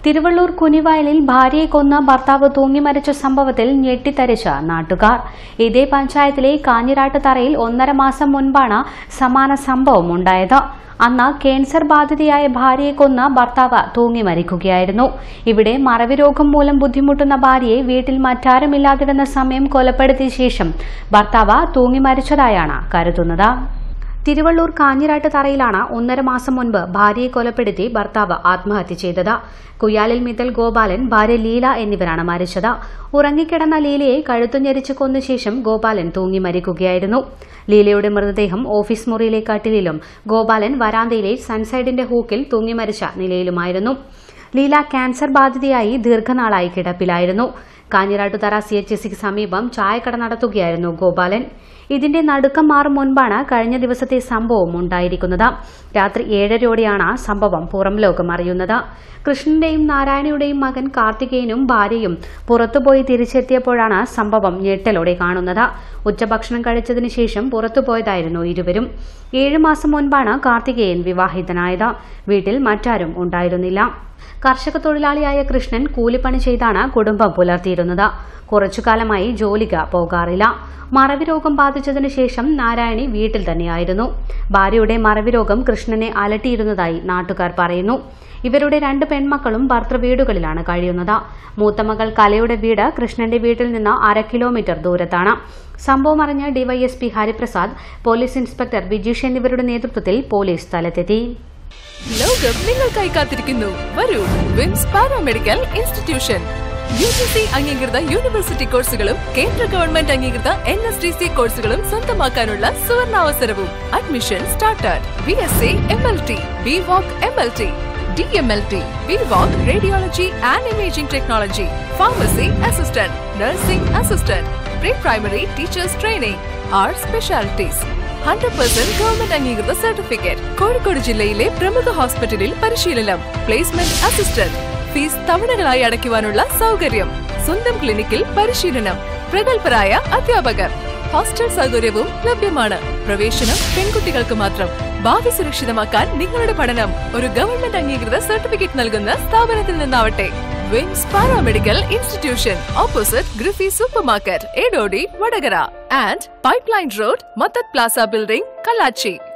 തിരുവള്ളൂർ കുനിവയലിൽ ഭാര്യയെ കൊന്ന ഭർത്താവ് തൂങ്ങിമരിച്ച സംഭവത്തിൽ ഞെട്ടിത്തരിച്ച നാട്ടുകാർ ഇതേ പഞ്ചായത്തിലെ കാഞ്ഞിരാട്ട് തറയിൽ ഒന്നര മാസം മുൻപാണ് സമാന സംഭവം ഉണ്ടായത് അന്ന് ക്യാൻസർ ബാധിതയായ ഭാര്യയെ കൊന്ന ഭർത്താവ് തൂങ്ങി മരിക്കുകയായിരുന്നു ഇവിടെ മറവി രോഗം മൂലം ബുദ്ധിമുട്ടുന്ന ഭാര്യയെ വീട്ടിൽ മറ്റാരുമില്ലാതിരുന്ന സമയം കൊലപ്പെടുത്തിയ ശേഷം ഭർത്താവ് തൂങ്ങി മരിച്ചതായാണ് കരുതുന്നത് തിരുവള്ളൂർ കാഞ്ഞിരാട്ട് തറയിലാണ് ഒന്നര മാസം മുൻപ് ഭാര്യയെ കൊലപ്പെടുത്തി ഭർത്താവ് ആത്മഹത്യ ചെയ്തത് കുയാലിൽ മിത്തൽ ഗോപാലൻ ഭാര്യ ലീല എന്നിവരാണ് മരിച്ചത് ഉറങ്ങിക്കിടന്ന ലീലയെ കഴുത്തുഞെരിച്ച് കൊന്ന ശേഷം ഗോപാലൻ തൂങ്ങി മരിക്കുകയായിരുന്നു ലീലയുടെ മൃതദേഹം ഓഫീസ് മുറിയിലെ കട്ടിലിലും ഗോപാലൻ വരാന്തയിലെ സൺസൈഡിന്റെ ഹൂക്കിൽ തൂങ്ങി മരിച്ച നിലയിലുമായിരുന്നു ലീല ക്യാൻസർ ബാധിതയായി ദീർഘനാളായി കിടപ്പിലായിരുന്നു കാഞ്ഞിരാട്ടുതറ സി എച്ച് സിക്ക് സമീപം ചായക്കട നടത്തുകയായിരുന്നു ഗോപാലൻ ഇതിന്റെ നടുക്കം മാറും മുൻപാണ് കഴിഞ്ഞ ദിവസത്തെ സംഭവം ഉണ്ടായിരിക്കുന്നത് രാത്രി ഏഴരയോടെയാണ് സംഭവം പുറം ലോകം അറിയുന്നത് കൃഷ്ണന്റെയും നാരായണയുടെയും മകൻ കാർത്തികേയനും ഭാര്യയും പുറത്തുപോയി തിരിച്ചെത്തിയപ്പോഴാണ് സംഭവം ഞെട്ടലോടെ കാണുന്നത് ഉച്ചഭക്ഷണം കഴിച്ചതിനു ശേഷം പുറത്തുപോയതായിരുന്നു ഇരുവരും ഏഴു മാസം മുൻപാണ് കാർത്തികേയൻ വിവാഹിതനായത് വീട്ടിൽ മറ്റാരും ഉണ്ടായിരുന്നില്ല കർഷക തൊഴിലാളിയായ കൃഷ്ണൻ കൂലിപ്പണി ചെയ്താണ് കുടുംബം പുലർത്തിയിരുന്നത് കുറച്ചുകാലമായി ജോലിക്ക് പോകാറില്ല മറവി രോഗം ബാധിച്ചതിനു ശേഷം നാരായണി വീട്ടിൽ തന്നെയായിരുന്നു ഭാര്യയുടെ മറവി രോഗം കൃഷ്ണനെ അലട്ടിയിരുന്നതായി നാട്ടുകാർ പറയുന്നു ഇവരുടെ രണ്ട് പെൺമക്കളും ഭർത്തൃവീടുകളിലാണ് കഴിയുന്നത് മൂത്തമകൾ കലയുടെ വീട് കൃഷ്ണന്റെ വീട്ടിൽ നിന്ന് അര കിലോമീറ്റർ ദൂരത്താണ് സംഭവം അറിഞ്ഞ DYSP Hariprasad police inspector Vijeesh എന്നിവരുടെ നേതൃത്വത്തിൽ പോലീസ് സ്ഥലത്തെത്തി ലോകം നിങ്ങൾക്കായി കാത്തിരിക്കുന്നു വരൂ വിംസ് paramedical institution U G C അംഗീകൃത യൂണിവേഴ്സിറ്റി കോഴ്സുകളും കേന്ദ്ര ഗവൺമെന്റ് അംഗീകൃത എൻ എസ് ഡി സി കോഴ്സുകളും സ്വന്തമാക്കാനുള്ള സുവർണാവസരവും admission started B S C M L T B voc M L T D M L T B voc radiology and imaging technology pharmacy assistant nursing assistant pre primary teachers training R specialities hundred percent government അംഗീകൃത certificate Kozhikode ജില്ലയിലെ പ്രമുഖ ഹോസ്പിറ്റലിൽ പരിശീലനം placement assistant fees തവണകളായി അടയ്ക്കുവാനുള്ള സൗകര്യം സ്വന്തം ക്ലിനിക്കിൽ പരിശീലനം പ്രഗത്ഭരായ അധ്യാപകർ ഹോസ്റ്റൽ സൗകര്യവും ലഭ്യമാണ് പ്രവേശനം പെൺകുട്ടികൾക്ക് മാത്രം ഭാവി സുരക്ഷിതമാക്കാൻ നിങ്ങളുടെ പഠനം ഒരു ഗവൺമെന്റ് അംഗീകൃത സർട്ടിഫിക്കറ്റ് നൽകുന്ന സ്ഥാപനത്തിൽ നിന്നാവട്ടെ വിംസ് പാരാമെഡിക്കൽ ഇൻസ്റ്റിറ്റ്യൂഷൻ ഓപ്പോസിറ്റ് ഗ്രിഫി supermarket Edodi Vadakara and pipeline road മത്തത് പ്ലാസ ബിൽഡിംഗ് കല്ലാച്ചി